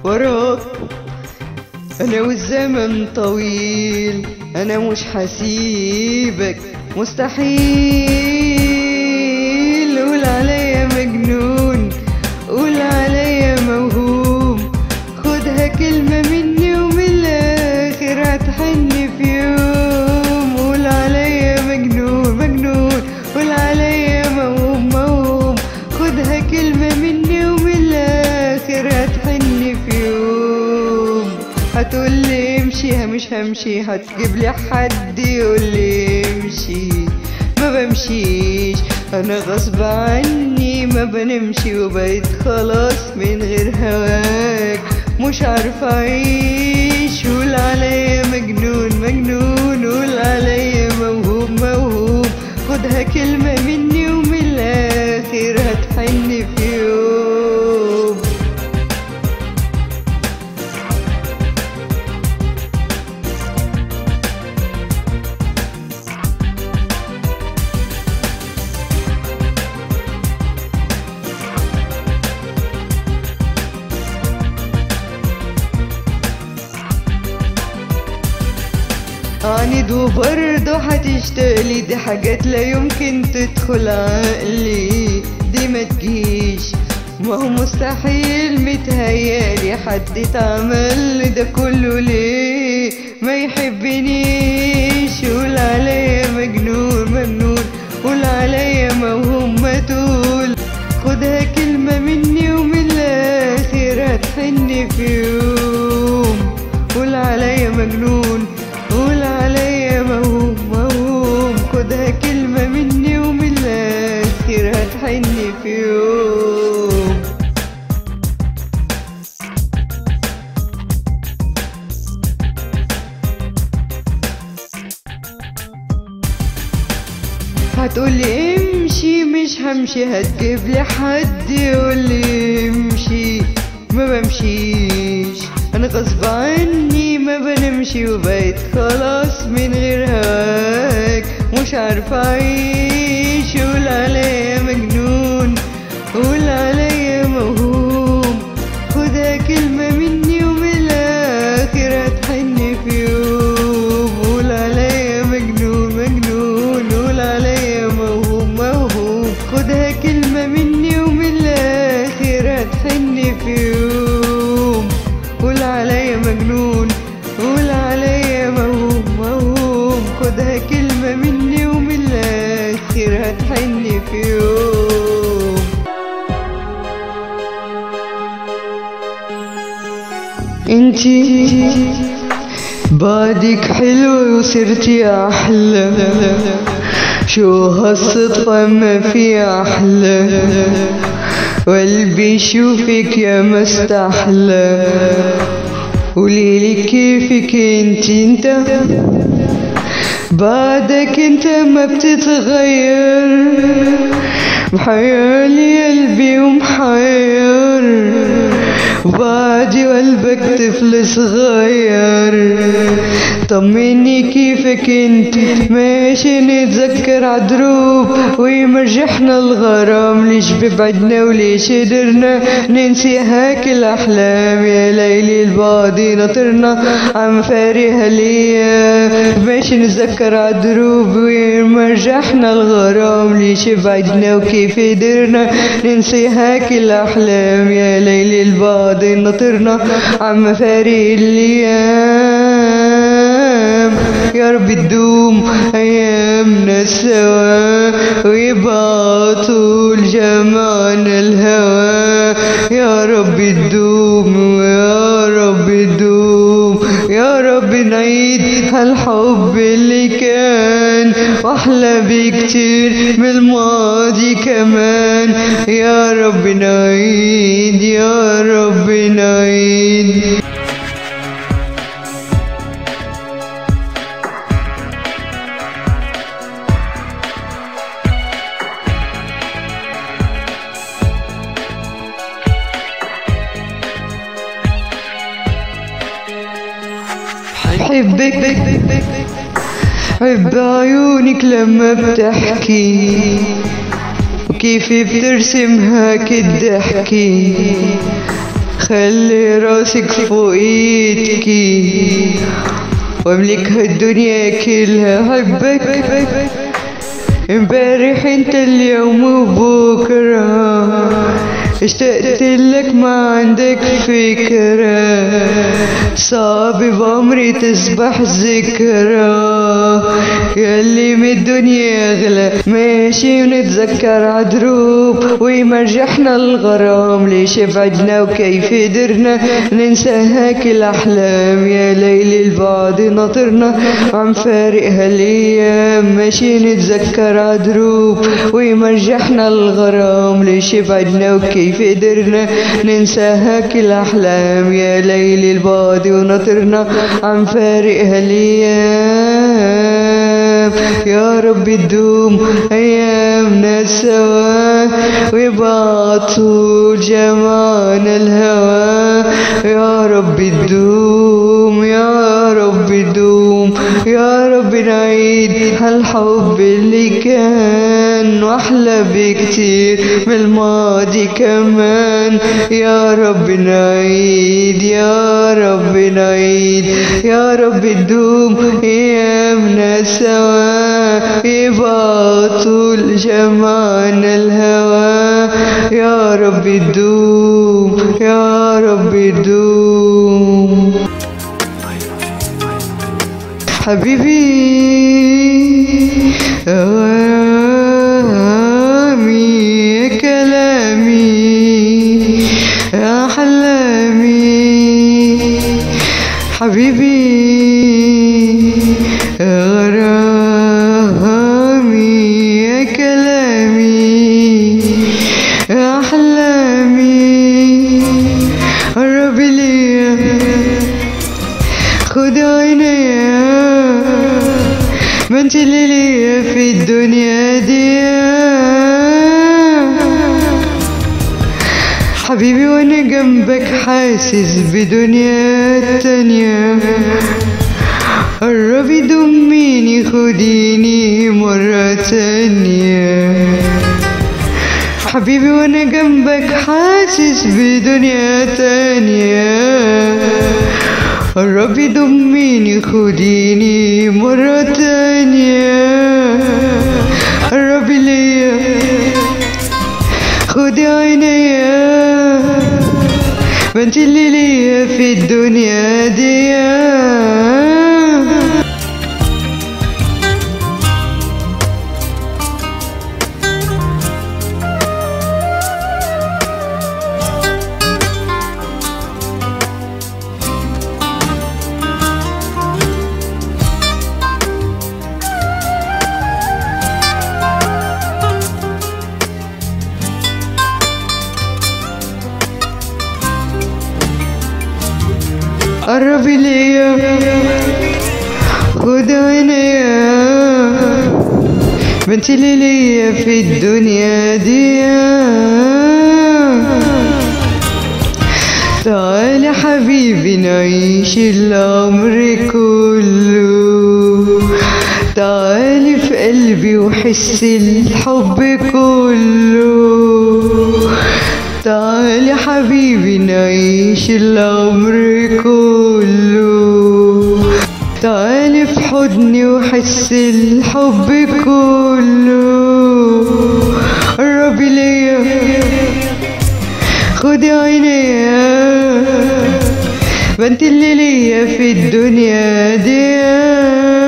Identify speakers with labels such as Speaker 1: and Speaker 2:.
Speaker 1: وراك انا والزمن طويل انا مش حسيبك مستحيل قول عليا مجنون قول عليا موهوم خدها كلمة مني ومن الاخر هتحن في يوم قول عليا مجنون مجنون قول عليا موهوم موهوم خدها كلمة مني ومن الاخر هتحن في يوم هتقول لي امشي مش همشي هتجيب لي حد يقول لي امشي ما بمشيش انا غصب عني ما بنمشي وبقيت خلاص من غير هواك مش عارفه اعيش قول عليا مجنون مجنون قول عليا موهوب موهوب خدها كلمه مني ومن الاخر هتحن في يوم عاند وبرضه هتشتغلي دي حاجات لا يمكن تدخل عقلي دي ما تجيش ما هو مستحيل متهيألي حد اتعمل ده كله ليه ما يحبنيش قول عليا مجنون مجنون قول عليا موهوم ما تقول خدها كلمة مني ومن الآخر هتحن في يوم قول عليا مجنون قول عليا موهوم موهوم خدها كلمة مني ومن الآخر هتحن في يوم هتقولي امشي مش همشي هتجيب لي حد يقولي امشي ما بمشيش انا غصب عني ما بنمشي وبقيت خلاص من غير هواك مش عارفه اعيش قول عليا مجنون قول عليا موهوم خدها كلمه مني ومن الاخر هتحن في يوم قول عليا مجنون مجنون قول عليا موهوم موهوم خدها كلمة مني ومن الآخر هتحن في يوم قول عليا مجنون قول عليا موهوم موهوم خدها كلمة مني ومن الآخر هتحن في يوم انتي بعدك حلو وصرتي احلى شو هالصدفة ما في احلى قلبي يشوفك يا مستحلى قوليلي كيفك انت انت بعدك انت ما بتتغير محيرلي قلبي ومحير بعدي قلبك طفل صغير طمني كيفك انت ماشي نتذكر عدروب ويمرجحنا الغرام ليش ببعدنا وليش قدرنا ننسي هاك الاحلام يا ليلي البعدي نطرنا عم فارها الايام ماشي نتذكر عدروب ويمرجحنا الغرام ليش بعدنا وكيف قدرنا ننسي هاك الاحلام يا ليلي البعدي نطرنا عم فارق الايام يا رب تدوم ايامنا سوا ويبقى طول جمعنا الهوى يا رب تدوم يا رب تدوم يا رب نعيد هالحب اللي كان واحلى بكتير من الماضي كمان يا رب نعيد يا رب نعيد بحبك حب عيونك لما بتحكي وكيف بترسم هاك الضحكي خلي راسك فوق ايدكي واملكها الدنيا كلها حبك امبارح انت اليوم وبكره اشتقت لك ما عندك فكرة صعب بعمري تصبح ذكرى ياللي من الدنيا اغلى ماشي ونتذكر عدروب ويمرجحنا الغرام ليش بعدنا وكيف قدرنا ننسى هاك الاحلام يا ليل البعد ناطرنا عم فارق هالايام ماشي نتذكر عدروب ويمرجحنا الغرام ليش بعدنا وكيف كيف قدرنا ننسى هاك الأحلام يا ليل البعد ونطرنا عم فارق هالأيام يا رب تدوم أيامنا سوا ويبقى طول جمعنا الهوى يا رب تدوم يا رب تدوم يا رب نعيد هالحب اللي كان واحلى بكتير من الماضي كمان يا رب نعيد يا رب نعيد يا رب تدوم ايامنا سوا يبقى طول جمعنا الهوى يا رب تدوم يا رب تدوم حبيبي أوامي يا كلامي يا حلامي حبيبي غرامي يا كلامي يا حلامي قرب لي خد عينيا ما انت اللي ليا في الدنيا دي حبيبي وانا جنبك حاسس بدنيا تانية قربي ضميني خديني مرة تانية حبيبي وانا جنبك حاسس بدنيا تانية قربي ضميني خديني مرة تانية قربي ليا خدي عينيا ما انت اللي ليا في الدنيا دي قربي ليا خد عينيا بنتي اللي ليا في الدنيا دي تعال يا حبيبي نعيش العمر كله تعال في قلبي وحس الحب كله تعال يا حبيبي نعيش العمر كله تعال في حضني وحس الحب كله قربي ليا خدي عينيا ما انت اللي ليا في الدنيا دي